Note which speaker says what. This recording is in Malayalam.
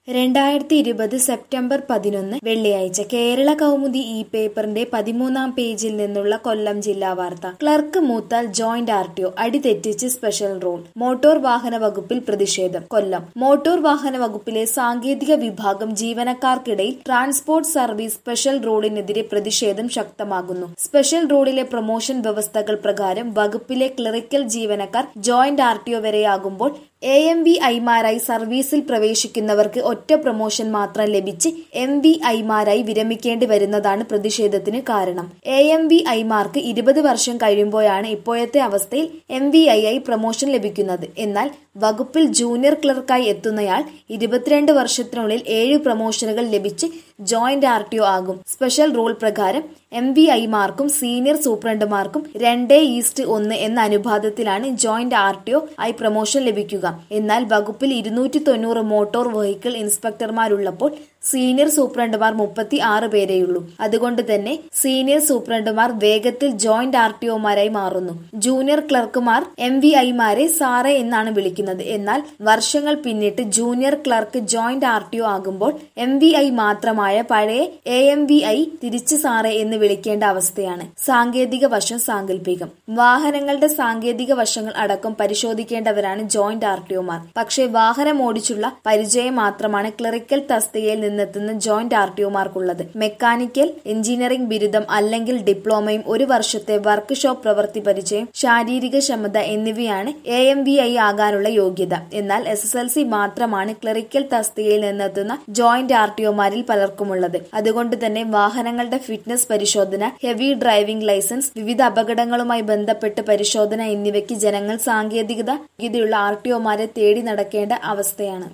Speaker 1: രണ്ടായിരത്തി ഇരുപത് സെപ്റ്റംബർ പതിനൊന്ന് വെള്ളിയാഴ്ച കേരള കൗമുദി ഈ പേപ്പറിന്റെ പതിമൂന്നാം പേജിൽ നിന്നുള്ള കൊല്ലം ജില്ലാ വാർത്ത ക്ലർക്ക് മൂത്താൽ ജോയിന്റ് ആർ ടി ഒ അടിതെറ്റിച്ച് സ്പെഷ്യൽ റൂൾ മോട്ടോർ വാഹന വകുപ്പിൽ പ്രതിഷേധം കൊല്ലം മോട്ടോർ വാഹന വകുപ്പിലെ സാങ്കേതിക വിഭാഗം ജീവനക്കാർക്കിടയിൽ ട്രാൻസ്പോർട്ട് സർവീസ് സ്പെഷ്യൽ റോഡിനെതിരെ പ്രതിഷേധം ശക്തമാകുന്നു സ്പെഷ്യൽ റോഡിലെ പ്രൊമോഷൻ വ്യവസ്ഥകൾ പ്രകാരം വകുപ്പിലെ ക്ലറിക്കൽ ജീവനക്കാർ ജോയിന്റ് ആർ ടി ഒ വരെയാകുമ്പോൾ എ എം വി ഐമാരായി സർവീസിൽ പ്രവേശിക്കുന്നവർക്ക് ഒറ്റ പ്രൊമോഷൻ മാത്രം ലഭിച്ച് എം വി ഐമാരായി വിരമിക്കേണ്ടി വരുന്നതാണ് പ്രതിഷേധത്തിന് കാരണം എ എം വി ഐമാർക്ക് ഇരുപത് വർഷം കഴിയുമ്പോഴാണ് ഇപ്പോഴത്തെ അവസ്ഥയിൽ എം വി ഐ ആയി പ്രൊമോഷൻ ലഭിക്കുന്നത് എന്നാൽ വകുപ്പിൽ ജൂനിയർ ക്ലർക്കായി എത്തുന്നയാൾ ഇരുപത്തിരണ്ട് വർഷത്തിനുള്ളിൽ ഏഴ് പ്രൊമോഷനുകൾ ലഭിച്ച് ജോയിന്റ് ആർ ടി ഒ ആകും സ്പെഷ്യൽ റൂൾ പ്രകാരം എം വി ഐമാർക്കും സീനിയർ സൂപ്രണ്ടുമാർക്കും രണ്ടേ ഈസ്റ്റ് ഒന്ന് എന്ന അനുപാതത്തിലാണ് ജോയിന്റ് ആർ ടി ഒ ആയി പ്രൊമോഷൻ ലഭിക്കുക എന്നാൽ വകുപ്പിൽ ഇരുന്നൂറ്റി തൊണ്ണൂറ് മോട്ടോർ വെഹിക്കിൾ ഇൻസ്പെക്ടർമാരുള്ളപ്പോൾ സീനിയർ സൂപ്രണ്ടുമാർ മുപ്പത്തി ആറ് പേരെയുള്ളൂ അതുകൊണ്ട് തന്നെ സീനിയർ സൂപ്രണ്ടുമാർ വേഗത്തിൽ ജോയിന്റ് ആർ ടി ഒമാരായി മാറുന്നു ജൂനിയർ ക്ലർക്കുമാർ എം വി ഐമാരെ സാറേ എന്നാണ് വിളിക്കുന്നത് എന്നാൽ വർഷങ്ങൾ പിന്നിട്ട് junior clerk joint R T O ആകുമ്പോൾ എം വി ഐ മാത്രമായ പഴയ എ എം വി ഐ തിരിച്ച് സാറേ എന്ന് വിളിക്കേണ്ട അവസ്ഥയാണ് സാങ്കേതിക വശം സാങ്കല്പികം വാഹനങ്ങളുടെ സാങ്കേതിക വശങ്ങൾ അടക്കം പരിശോധിക്കേണ്ടവരാണ് ജോയിന്റ് ആർ ടി ഒമാർ പക്ഷേ വാഹനം ഓടിച്ചുള്ള പരിചയം മാത്രമാണ് ക്ലറിക്കൽ തസ്തികയിൽ നിന്നെത്തുന്ന ജോയിന്റ് ആർ ടി ഒമാർക്കുള്ളത് മെക്കാനിക്കൽ എഞ്ചിനീയറിംഗ് ബിരുദം അല്ലെങ്കിൽ ഡിപ്ലോമയും ഒരു വർഷത്തെ വർക്ക് ഷോപ്പ് പ്രവൃത്തി പരിചയം ശാരീരിക ക്ഷമത എന്നിവയാണ് എ എം വി ഐ ആകാനുള്ള യോഗ്യത എന്നാൽ എസ് എസ് എൽ സി മാത്രമാണ് ക്ലറിക്കൽ തസ്തികയിൽ നിന്നെത്തുന്ന ജോയിന്റ് ആർ ടി ഒമാരിൽ പലർക്കുമുള്ളത് അതുകൊണ്ട് തന്നെ വാഹനങ്ങളുടെ ഫിറ്റ്നസ് പരിശോധന ഹെവി ഡ്രൈവിംഗ് ലൈസൻസ് വിവിധ അപകടങ്ങളുമായി ബന്ധപ്പെട്ട് പരിശോധന എന്നിവയ്ക്ക് ജനങ്ങൾ സാങ്കേതികത യോഗ്യതയുള്ള ആർ ടി ഒമാരെ തേടി നടക്കേണ്ട അവസ്ഥയാണ്